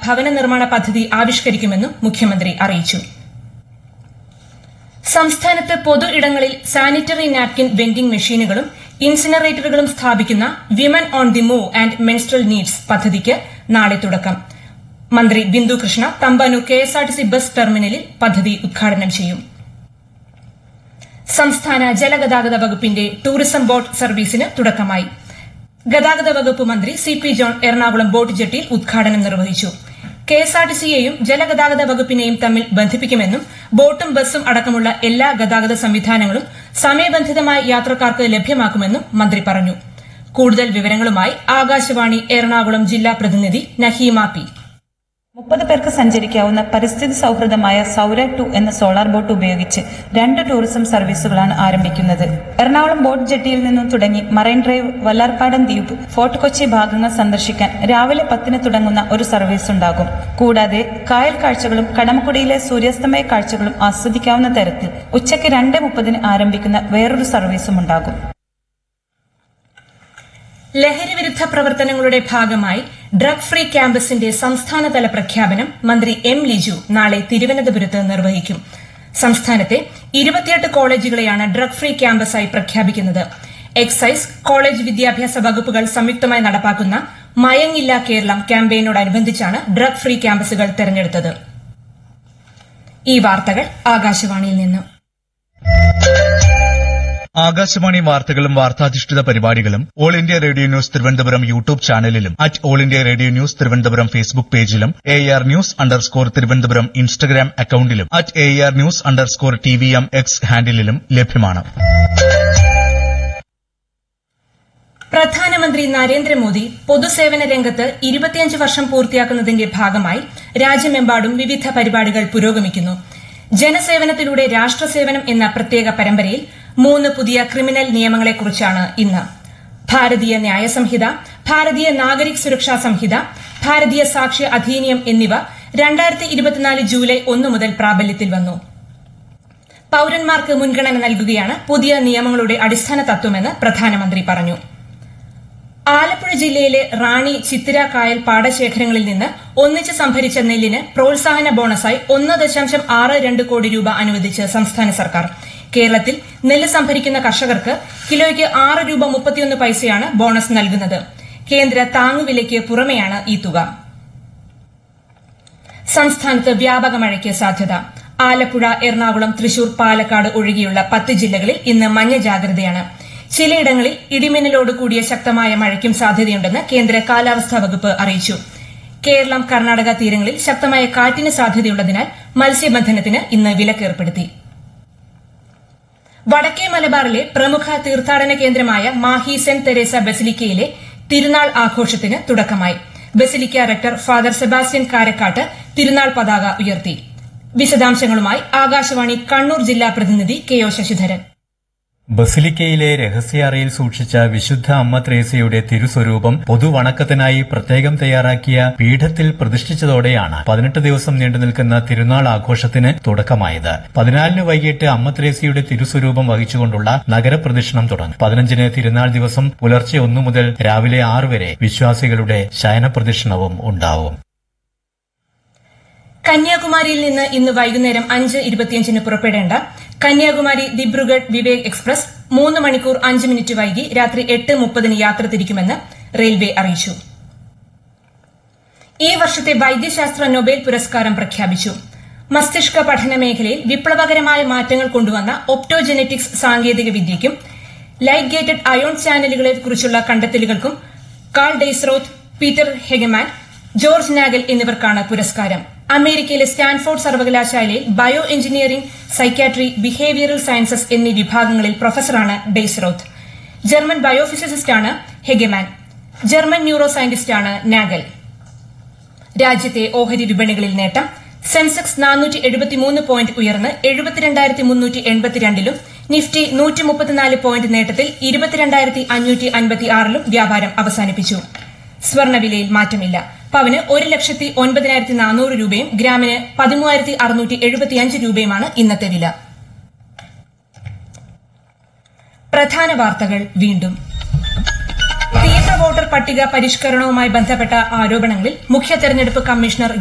ഭവന നിർമ്മാണ പദ്ധതി ആവിഷ്കരിക്കുമെന്നും മുഖ്യമന്ത്രി അറിയിച്ചു സംസ്ഥാനത്ത് പൊതു ഇടങ്ങളിൽ സാനിറ്ററി നാപ്കിൻ വെൻഡിംഗ് മെഷീനുകളും ഇൻസിനറേറ്ററുകളും സ്ഥാപിക്കുന്ന women on the move and menstrual needs പദ്ധതിക്ക് നാളെ തുടക്കം മന്ത്രി ബിന്ദു കൃഷ്ണ തമ്പാനൂർ കെഎസ്ആർടിസി ബസ് ടെർമിനലിൽ പദ്ധതി ഉദ്ഘാടനം ചെയ്യും സംസ്ഥാന ജലഗതാഗത വകുപ്പിന്റെ ടൂറിസം ബോട്ട് സർവീസിന് തുടക്കമായി ഗതാഗത വകുപ്പ് മന്ത്രി C P John Ernakulam boat ജെട്ടിയിൽ ഉദ്ഘാടനം നിർവഹിച്ചു കെഎസ്ആർടിസിയെയും ജലഗതാഗത വകുപ്പിനെയും തമ്മിൽ ബന്ധിപ്പിക്കുമെന്നും ബോട്ടും ബസ്സും അടക്കമുള്ള എല്ലാ ഗതാഗത സംവിധാനങ്ങളും സമയബന്ധിതമായി യാത്രക്കാർക്ക് ലഭ്യമാക്കുമെന്നും മന്ത്രി പറഞ്ഞു കൂടുതൽ വിവരങ്ങളുമായി ആകാശവാണി എറണാകുളം ജില്ലാ പ്രതിനിധി നഹീമ പി മുപ്പത് പേർക്ക് സഞ്ചരിക്കാവുന്ന പരിസ്ഥിതി സൗഹൃദമായ സൗര ടു എന്ന സോളാർ ബോട്ട് ഉപയോഗിച്ച് രണ്ട് ടൂറിസം സർവീസുകളാണ് ആരംഭിക്കുന്നത് എറണാകുളം ബോട്ട് ജെട്ടിയിൽ നിന്നും തുടങ്ങി മറൈൻ ഡ്രൈവ് വല്ലാർപാടം ദ്വീപ് ഫോർട്ട് കൊച്ചി ഭാഗങ്ങൾ സന്ദർശിക്കാൻ രാവിലെ പത്തിന് തുടങ്ങുന്ന ഒരു സർവീസ് ഉണ്ടാകും കൂടാതെ കായൽ കാഴ്ചകളും കടമക്കുടിയിലെ സൂര്യാസ്തമയ കാഴ്ചകളും ആസ്വദിക്കാവുന്ന തരത്തിൽ ഉച്ചയ്ക്ക് രണ്ട് മുപ്പതിന് ആരംഭിക്കുന്ന വേറൊരു സർവീസും ഉണ്ടാകും ലഹരിവിരുദ്ധ പ്രവർത്തനങ്ങളുടെ ഭാഗമായി ഡ്രഗ് ഫ്രീ ക്യാമ്പസിന്റെ സംസ്ഥാനതല പ്രഖ്യാപനം മന്ത്രി എം ലിജു നാളെ തിരുവനന്തപുരത്ത് നിർവഹിക്കും സംസ്ഥാനത്തെ ഇരുപത്തിയെട്ട് കോളേജുകളെയാണ് ഡ്രഗ് ഫ്രീ ക്യാമ്പസായി പ്രഖ്യാപിക്കുന്നത് എക്സൈസ് കോളേജ് വിദ്യാഭ്യാസ വകുപ്പുകൾ സംയുക്തമായി നടപ്പാക്കുന്ന മയങ്ങില്ല കേരളം ക്യാമ്പയിനോടനുബന്ധിച്ചാണ് ഡ്രഗ് ഫ്രീ ക്യാമ്പസുകൾ തെരഞ്ഞെടുത്തത് ഈ വാർത്തകൾ ആകാശവാണിയിൽ നിന്നും ആകാശവാണി വാർത്തകളും വാർത്താധിഷ്ഠിത പരിപാടികളും all India radio news Thiruvananthapuram YouTube ചാനലിലും at all India radio news Thiruvananthapuram Facebook പേജിലും A R news underscore Thiruvananthapuram Instagram അക്കൌണ്ടിലും at A R news underscore T V M X ഹാൻഡിലും ലഭ്യമാണ് പ്രധാനമന്ത്രി നരേന്ദ്രമോദി പൊതുസേവന രംഗത്ത് ഇരുപത്തിയഞ്ച് വർഷം പൂർത്തിയാക്കുന്നതിന്റെ ഭാഗമായി രാജ്യമെമ്പാടും വിവിധ പരിപാടികൾ പുരോഗമിക്കുന്നു ജനസേവനത്തിലൂടെ രാഷ്ട്രസേവനം എന്ന പ്രത്യേക പരമ്പരയിൽ മൂന്ന് പുതിയ ക്രിമിനൽ നിയമങ്ങളെക്കുറിച്ചാണ് ഇന്ന് ഭാരതീയ ന്യായ സംഹിത ഭാരതീയ നാഗരിക് സുരക്ഷാ സംഹിത ഭാരതീയ സാക്ഷ്യ അധീനിയം എന്നിവ രണ്ടായിരത്തി ഇരുപത്തിനാല് ജൂലൈ ഒന്ന് മുതൽ പ്രാബല്യത്തിൽ വന്നു പൌരന്മാർക്ക് മുൻഗണന നൽകുകയാണ് പുതിയ നിയമങ്ങളുടെ അടിസ്ഥാന തത്വമെന്ന് പ്രധാനമന്ത്രി പറഞ്ഞു ആലപ്പുഴ ജില്ലയിലെ റാണി ചിത്തിര കായൽ പാടശേഖരങ്ങളിൽ നിന്ന് ഒന്നിച്ച് സംഭരിച്ച നെല്ലിന് പ്രോത്സാഹന ബോണസായി ഒന്ന് ദശാംശം ആറ് രണ്ട് കോടി രൂപ അനുവദിച്ച് സംസ്ഥാന സർക്കാർ കേരളത്തിൽ നെല്ല് സംഭരിക്കുന്ന കർഷകർക്ക് കിലോയ്ക്ക് ആറ് രൂപ മുപ്പത്തിയൊന്ന് പൈസയാണ് ബോണസ് നൽകുന്നത് കേന്ദ്ര താങ്ങുവിലയ്ക്ക് പുറമെയാണ് ഈ തുക സംസ്ഥാനത്ത് വ്യാപക മഴയ്ക്ക് സാധ്യത ആലപ്പുഴ എറണാകുളം തൃശൂർ പാലക്കാട് ഒഴികെയുള്ള പത്ത് ജില്ലകളിൽ ഇന്ന് മഞ്ഞ ജാഗ്രതയാണ് ചിലയിടങ്ങളിൽ ഇടിമിന്നലോട് കൂടിയ ശക്തമായ മഴയ്ക്കും സാധ്യതയുണ്ടെന്ന് കേന്ദ്ര കാലാവസ്ഥാ വകുപ്പ് അറിയിച്ചു കേരളം കർണാടക തീരങ്ങളിൽ ശക്തമായ കാറ്റിന് സാധ്യതയുള്ളതിനാൽ മത്സ്യബന്ധനത്തിന് ഇന്ന് വിലക്കേർപ്പെടുത്തി വടക്കേ മലബാറിലെ പ്രമുഖ തീർത്ഥാടന കേന്ദ്രമായ മാഹി സെന്റ് തെരേസ ബസിലിക്കയിലെ തിരുനാൾ ആഘോഷത്തിന് തുടക്കമായി basilica rector father Sebastian Karakkattu തിരുനാൾ പതാക ഉയർത്തി വിശദാംശങ്ങളുമായി ആകാശവാണി കണ്ണൂർ ജില്ലാ പ്രതിനിധി കെ ഒ ശശിധരൻ ബസിലിക്കയിലെ രഹസ്യാറയിൽ സൂക്ഷിച്ച വിശുദ്ധ അമ്മ ത്രേസ്യയുടെ തിരുസ്വരൂപം പൊതുവണക്കത്തിനായി പ്രത്യേകം തയ്യാറാക്കിയ പീഠത്തിൽ പ്രതിഷ്ഠിച്ചതോടെയാണ് പതിനെട്ട് ദിവസം നീണ്ടുനിൽക്കുന്ന തിരുനാൾ ആഘോഷത്തിന് തുടക്കമായത് പതിനാലിന് വൈകിട്ട് അമ്മ ത്രേസ്യയുടെ തിരുസ്വരൂപം വഹിച്ചുകൊണ്ടുള്ള നഗരപ്രദക്ഷിണം തുടങ്ങും പതിനഞ്ചിന് തിരുനാൾ ദിവസം പുലർച്ചെ ഒന്നു മുതൽ രാവിലെ ആറ് വരെ വിശ്വാസികളുടെ ശയനപ്രദക്ഷിണവും ഉണ്ടാവും കന്യാകുമാരിയിൽ നിന്ന് ഇന്ന് വൈകുന്നേരം അഞ്ച് ഇരുപത്തിയഞ്ചിന് പുറപ്പെടേണ്ട കന്യാകുമാരി ദിബ്രുഗഡ് വിവേക് എക്സ്പ്രസ് മൂന്ന് മണിക്കൂർ അഞ്ച് മിനിറ്റ് വൈകി രാത്രി എട്ട് മുപ്പതിന് യാത്ര തിരിക്കുമെന്ന് റെയിൽവേ അറിയിച്ചു ഈ വർഷത്തെ വൈദ്യശാസ്ത്ര നൊബേൽ പുരസ്കാരം പ്രഖ്യാപിച്ചു മസ്തിഷ്ക പഠന മേഖലയിൽ വിപ്ലവകരമായ മാറ്റങ്ങൾ കൊണ്ടുവന്ന ഒപ്റ്റോജെനറ്റിക്സ് സാങ്കേതിക വിദ്യയ്ക്കും ലൈറ്റ് ഗേറ്റഡ് അയോൺ ചാനലുകളെ കുറിച്ചുള്ള കണ്ടെത്തലുകൾക്കും Karl Deisseroth Peter Hegemann Georg Nagel എന്നിവർക്കാണ് പുരസ്കാരം അമേരിക്കയിലെ സ്റ്റാൻഫോർഡ് സർവകലാശാലയിൽ bio engineering psychiatry behavioural sciences എന്നീ വിഭാഗങ്ങളിൽ പ്രൊഫസറാണ് ഡെയ്സ്റോത്ത് ജർമ്മൻ ബയോഫിസിസിസ്റ്റാണ് ഹെഗമാൻ ജർമ്മൻ ന്യൂറോ സയന്റിസ്റ്റാണ് നാഗൽ രാജ്യത്തെ ഓഹരി വിപണികളിൽ നേട്ടം സെൻസെക്സ് നാനൂറ്റി എഴുപത്തിമൂന്ന് പോയിന്റ് ഉയർന്ന് എഴുപത്തിരണ്ടായിരത്തി മുന്നൂറ്റി എൺപത്തിരണ്ടിലും നിഫ്റ്റി നൂറ്റി മുപ്പത്തിനാല് പോയിന്റ് നേട്ടത്തിൽ ഇരുപത്തിരണ്ടായിരത്തി അഞ്ഞൂറ്റി അൻപത്തി ആറിലും വ്യാപാരം അവസാനിപ്പിച്ചു സ്വർണവിലയിൽ മാറ്റമില്ല പവന് ഒരു ലക്ഷത്തി ഒൻപതിനായിരത്തി നാനൂറ് രൂപയും ഗ്രാമിന് പതിമൂവായിരത്തി അറുന്നൂറ്റി എഴുപത്തിയഞ്ച് രൂപയുമാണ് ഇന്നത്തെ വില പ്രധാന വാർത്തകൾ വീണ്ടും തീവ്ര വോട്ടർ പട്ടിക പരിഷ്കരണവുമായി ബന്ധപ്പെട്ട ആരോപണങ്ങളിൽ മുഖ്യ തെരഞ്ഞെടുപ്പ് കമ്മീഷണർ